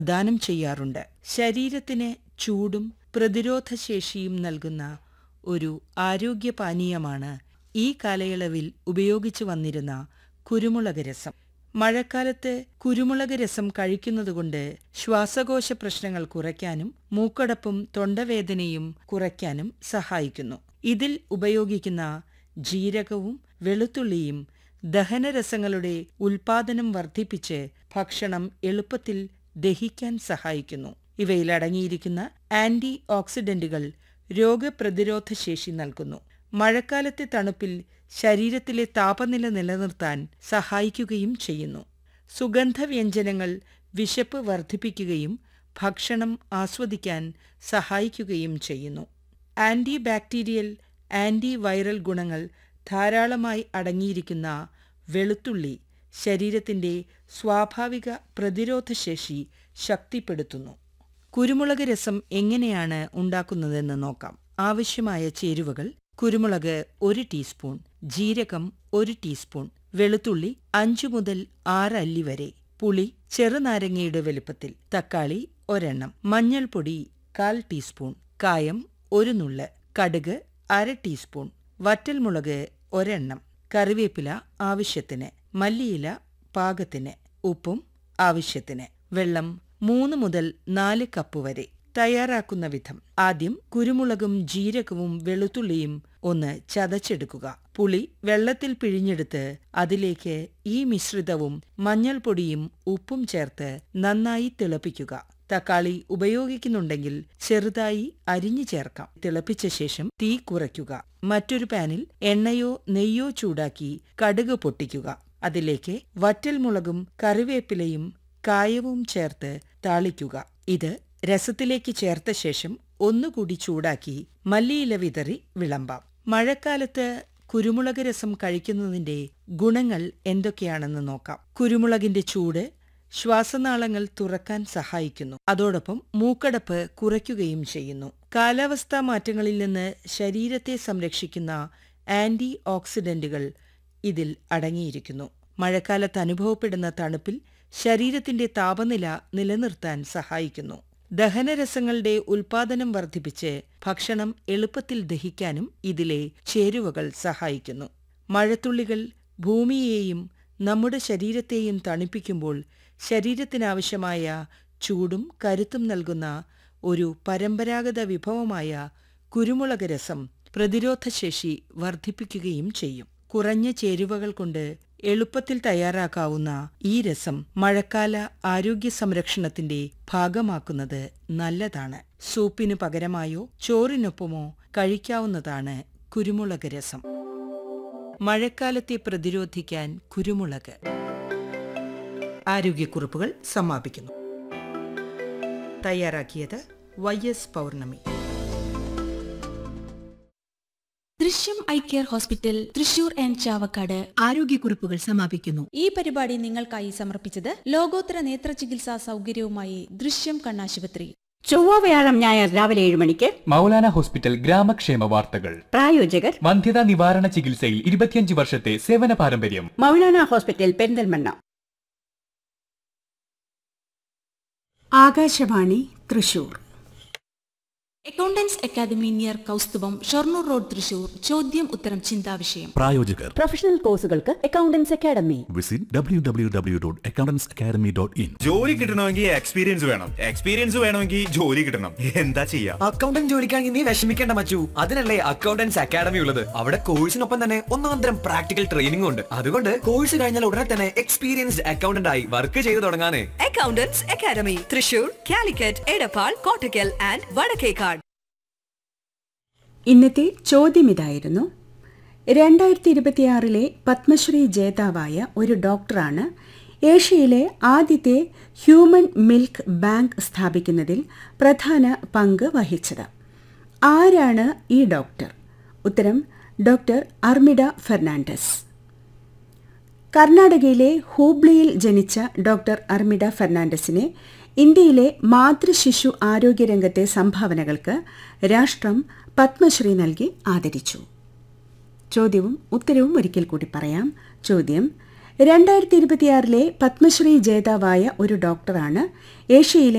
ദാനം ചെയ്യാറുണ്ട് ശരീരത്തിന് ചൂടും പ്രതിരോധശേഷിയും നൽകുന്ന ഒരു ആരോഗ്യപാനീയമാണ് ഈ കാലയളവിൽ ഉപയോഗിച്ചു വന്നിരുന്ന കുരുമുളക് രസം മഴക്കാലത്ത് കുരുമുളക് രസം കഴിക്കുന്നതുകൊണ്ട് ശ്വാസകോശ പ്രശ്നങ്ങൾ കുറയ്ക്കാനും മൂക്കടപ്പും തൊണ്ടവേദനയും കുറയ്ക്കാനും സഹായിക്കുന്നു ഇതിൽ ഉപയോഗിക്കുന്ന ജീരകവും വെളുത്തുള്ളിയും ദഹനരസങ്ങളുടെ ഉൽപാദനം വർദ്ധിപ്പിച്ച് ഭക്ഷണം എളുപ്പത്തിൽ ദഹിക്കാൻ സഹായിക്കുന്നു ഇവയിൽ അടങ്ങിയിരിക്കുന്ന ആന്റി ഓക്സിഡന്റുകൾ രോഗപ്രതിരോധ ശേഷി നൽകുന്നു മഴക്കാലത്തെ തണുപ്പിൽ ശരീരത്തിലെ താപനില നിലനിർത്താൻ സഹായിക്കുകയും ചെയ്യുന്നു സുഗന്ധവ്യഞ്ജനങ്ങൾ വിശപ്പ് വർദ്ധിപ്പിക്കുകയും ഭക്ഷണം ആസ്വദിക്കാൻ സഹായിക്കുകയും ചെയ്യുന്നു ആന്റി ബാക്ടീരിയൽ ആന്റി വൈറൽ ഗുണങ്ങൾ ധാരാളമായി അടങ്ങിയിരിക്കുന്ന വെളുത്തുള്ളി ശരീരത്തിന്റെ സ്വാഭാവിക പ്രതിരോധശേഷി ശക്തിപ്പെടുത്തുന്നു കുരുമുളക് രസം എങ്ങനെയാണ് ഉണ്ടാക്കുന്നതെന്ന് നോക്കാം ആവശ്യമായ ചേരുവകൾ കുരുമുളക് ഒരു ടീസ്പൂൺ ജീരകം ഒരു ടീസ്പൂൺ വെളുത്തുള്ളി അഞ്ചു മുതൽ ആറ് അല്ലി വരെ പുളി ചെറുനാരങ്ങയുടെ വലുപ്പത്തിൽ തക്കാളി ഒരെണ്ണം മഞ്ഞൾപ്പൊടി കാൽ ടീസ്പൂൺ കായം ഒരു നുള്ള് കടുക് അര ടീസ്പൂൺ വറ്റൽമുളക് ഒരെണ്ണം കറിവേപ്പില ആവശ്യത്തിന് മല്ലിയില പാകത്തിന് ഉപ്പും ആവശ്യത്തിന് വെള്ളം മൂന്ന് മുതൽ നാല് കപ്പ് വരെ തയ്യാറാക്കുന്ന വിധം ആദ്യം കുരുമുളകും ജീരകവും വെളുത്തുള്ളിയും ഒന്ന് ചതച്ചെടുക്കുക പുളി വെള്ളത്തിൽ പിഴിഞ്ഞെടുത്ത് അതിലേക്ക് ഈ മിശ്രിതവും മഞ്ഞൾപ്പൊടിയും ഉപ്പും ചേർത്ത് നന്നായി തിളപ്പിക്കുക തക്കാളി ഉപയോഗിക്കുന്നുണ്ടെങ്കിൽ ചെറുതായി അരിഞ്ഞു ചേർക്കാം തിളപ്പിച്ച ശേഷം തീ കുറയ്ക്കുക മറ്റൊരു പാനിൽ എണ്ണയോ നെയ്യോ ചൂടാക്കി കടുക് പൊട്ടിക്കുക അതിലേക്ക് വറ്റൽമുളകും കറിവേപ്പിലയും കായവും ചേർത്ത് താളിക്കുക ഇത് രസത്തിലേക്ക് ചേർത്ത ശേഷം ഒന്നുകൂടി ചൂടാക്കി മല്ലിയില വിതറി വിളമ്പാം മഴക്കാലത്ത് കുരുമുളക് രസം കഴിക്കുന്നതിന്റെ ഗുണങ്ങൾ എന്തൊക്കെയാണെന്ന് നോക്കാം കുരുമുളകിന്റെ ചൂട് ശ്വാസനാളങ്ങൾ തുറക്കാൻ സഹായിക്കുന്നു അതോടൊപ്പം മൂക്കടപ്പ് കുറയ്ക്കുകയും ചെയ്യുന്നു കാലാവസ്ഥാ മാറ്റങ്ങളിൽ നിന്ന് ശരീരത്തെ സംരക്ഷിക്കുന്ന ആന്റി ഓക്സിഡന്റുകൾ ഇതിൽ അടങ്ങിയിരിക്കുന്നു മഴക്കാലത്ത് അനുഭവപ്പെടുന്ന തണുപ്പിൽ ശരീരത്തിന്റെ താപനില നിലനിർത്താൻ സഹായിക്കുന്നു ദഹനരസങ്ങളുടെ ഉൽപാദനം വർദ്ധിപ്പിച്ച് ഭക്ഷണം എളുപ്പത്തിൽ ദഹിക്കാനും ഇതിലെ ചേരുവകൾ സഹായിക്കുന്നു മഴത്തുള്ളികൾ ഭൂമിയെയും നമ്മുടെ ശരീരത്തെയും തണുപ്പിക്കുമ്പോൾ ശരീരത്തിനാവശ്യമായ ചൂടും കരുത്തും നൽകുന്ന ഒരു പരമ്പരാഗത വിഭവമായ കുരുമുളക് രസം പ്രതിരോധശേഷി വർദ്ധിപ്പിക്കുകയും ചെയ്യും കുറഞ്ഞ ചേരുവകൾ കൊണ്ട് എളുപ്പത്തിൽ തയ്യാറാക്കാവുന്ന ഈ രസം മഴക്കാല ആരോഗ്യ സംരക്ഷണത്തിന്റെ ഭാഗമാക്കുന്നത് നല്ലതാണ് സൂപ്പിനു പകരമായോ ചോറിനൊപ്പമോ കഴിക്കാവുന്നതാണ് കുരുമുളക് രസം മഴക്കാലത്തെ പ്രതിരോധിക്കാൻ കുരുമുളക് ആരോഗ്യക്കുറിപ്പുകൾ സമാപിക്കുന്നു തയ്യാറാക്കിയത് Y S Pournami Drishyam eye care hospital Thrissur and Chavakkad ആരോഗ്യക്കുറിപ്പുകൾ സമാപിക്കുന്നു ഈ പരിപാടി നിങ്ങൾക്കായി സമർപ്പിച്ചത് ലോകോത്തര നേത്ര ചികിത്സാ സൗകര്യവുമായി ദൃശ്യം കണ്ണാശുപത്രി ചൊവ്വ വ്യാഴം ഞായർ രാവിലെ ഏഴ് മണിക്ക് മൗലാന ഹോസ്പിറ്റൽ ഗ്രാമക്ഷേമ വാർത്തകൾ പ്രായോജകർ വന്ധ്യതാ നിവാരണ ചികിത്സയിൽ ഇരുപത്തിയഞ്ച് വർഷത്തെ സേവന പാരമ്പര്യം Maulana hospital Perinthalmanna Akashvani Thrissur accountants academy near Kausthubham Shoranur road Thrissur ചോദ്യം ഉത്തരം ചിന്താവിഷയം പ്രായോജകർ പ്രൊഫഷണൽ കോഴ്സുകൾക്ക് accountants academy visit W W W dot accountants academy dot in ജോലി കിട്ടണമെങ്കിൽ എക്സ്പീരിയൻസ് വേണം എക്സ്പീരിയൻസ് വേണമെങ്കിൽ ജോലി കിട്ടണം എന്താ ചെയ്യാ അക്കൗണ്ടന്റ് ജോലിക്കാണെങ്കിൽ നീ വിഷമിക്കേണ്ട മച്ചു അതിനല്ലേ അക്കൗണ്ടൻസ് അക്കാദമി ഉള്ളത് അവിടെ കോഴ്സിനൊപ്പം തന്നെ ഒന്നാം തരം പ്രാക്ടിക്കൽ ട്രെയിനിംഗ് ഉണ്ട് അതുകൊണ്ട് കോഴ്സ് കഴിഞ്ഞാൽ ഉടനെ തന്നെ എക്സ്പീരിയൻസ്ഡ് അക്കൗണ്ടന്റ് ആയി വർക്ക് ചെയ്തു തുടങ്ങാനേ accountants academy Thrissur Calicut Edappal Kottakkal and Vadakkekad ഇന്നത്തെ ചോദ്യം ഇതായിരുന്നു രണ്ടായിരത്തി ഇരുപത്തിയാറിലെ പത്മശ്രീ ജേതാവായ ഒരു ഡോക്ടറാണ് ഏഷ്യയിലെ ആദ്യത്തെ ഹ്യൂമൻ മിൽക്ക് ബാങ്ക് സ്ഥാപിക്കുന്നതിൽ പ്രധാന പങ്ക് വഹിച്ചത് ആരാണ് ഈ ഡോക്ടർ ഉത്തരം ഡോക്ടർ അർമിഡ ഫെർണാണ്ടസ് കർണാടകയിലെ ഹൂബ്ലിയിൽ ജനിച്ച ഡോക്ടർ അർമിഡ ഫെർണാണ്ടസിനെ ഇന്ത്യയിലെ മാതൃശിശു ആരോഗ്യരംഗത്തെ സംഭാവനകൾക്ക് രാഷ്ട്രം പത്മശ്രീ നൽകി ആദരിച്ചു ചോദ്യവും ഉത്തരവും ഒരിക്കൽ കൂടി പറയാം ചോദ്യം രണ്ടായിരത്തി ഇരുപത്തിയാറിലെ പത്മശ്രീ ജേതാവായ ഒരു ഡോക്ടറാണ് ഏഷ്യയിലെ